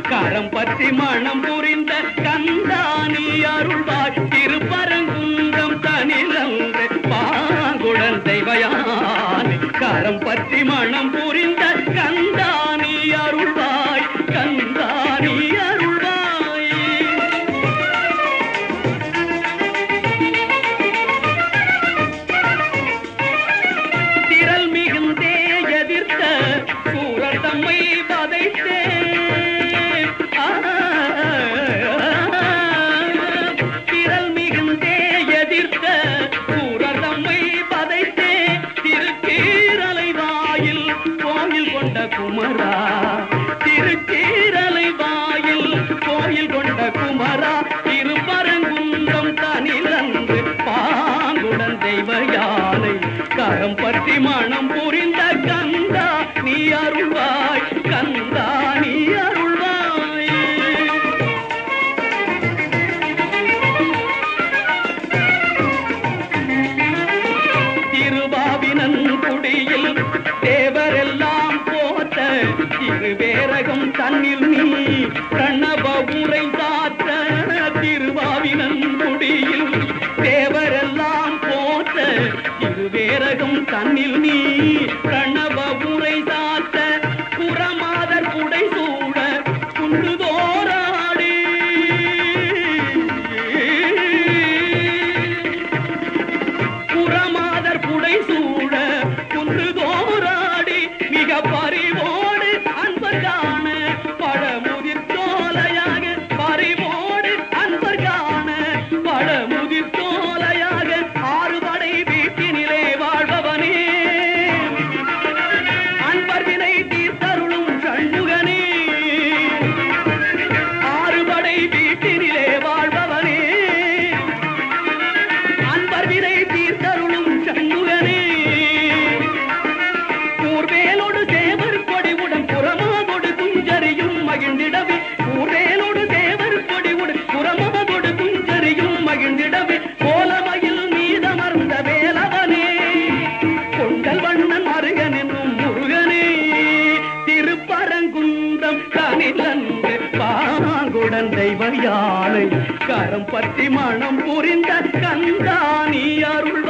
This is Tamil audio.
கரம் பற்றி மனம் புரிந்த கந்தானி அருள்வாய் திருப்பரங்குன்றம் தனிலன்று பாங்குடன் தெய்வயானை கரம் பற்றி மனம் புரிந்த கந்தானி அருள்வாய் கந்தானி அருள்வாய் திரள் மிகுந்தே எதிர்த்த கூறத்தம்மை வதைத்தே ஆ, திரள் மிகுந்தே எதிர்த்த கூறத்தம்மை வதைத்தே திருக்கீரலை வாயில் கோயில் கொண்ட குமரா திருக்கீரலை வாயில் கோயில் கொண்ட குமரா திருப்பரங்குன்றம் தனிலன்று பாங்குடன் தெய்வ யானை கரம் பற்றி மனம் புரிந்த கந்தா நீ அருள்வாய் கந்தா நீ அருள்வாய் திருவாவினன் குடியில் தேவரெல்லாம் போத்த திருவேரகம் தன்னில் நீ பிரணவ உரை சாத்த திருவாவினன் குடியில் தேவரெல்லாம் போத்த திருவேரகம் தன்னில் நீ பிரணவ உரை சாத்த புறமாதர் குடை சூழ குண்டுதோராடி புறமாதர் புடை சூழ குன்று தோராடி மிக பறிவோடு அன்பர் காண பழமுதிர் தோலையாக பறிவோடு அன்பர் காண பழமுதிர் தோலையாக ஆறுபடை வீட்டினிலே வாழ்பவனே அன்பர் வினை தீர்த்தருளும் சண்முகனே ஆறுபடை வீட்டினிலே வாழ்பவனே அன்பர் வினை தீர்த்தருளும் சண்முகனே கூர்வேலோடு தேவர் கொடிவுடன் புறமாகொடு குஞ்சரியும் மகிழ்ந்திடவே கூர்வேலோடு தேவர் கொடிவுடன் புறமாகொடு குஞ்சரியும் மகிழ்ந்திடவே கோலமயில் மீதமர்ந்த வேலவனே கொண்டல் வண்ணன் மருகன் என்னும் முருகனே திருப்பரங்குன்றம் தனிலன்று பாங்குடன் தெய்வ யானை கரம் பற்றி மனம் புரிந்த கந்தானி அருள்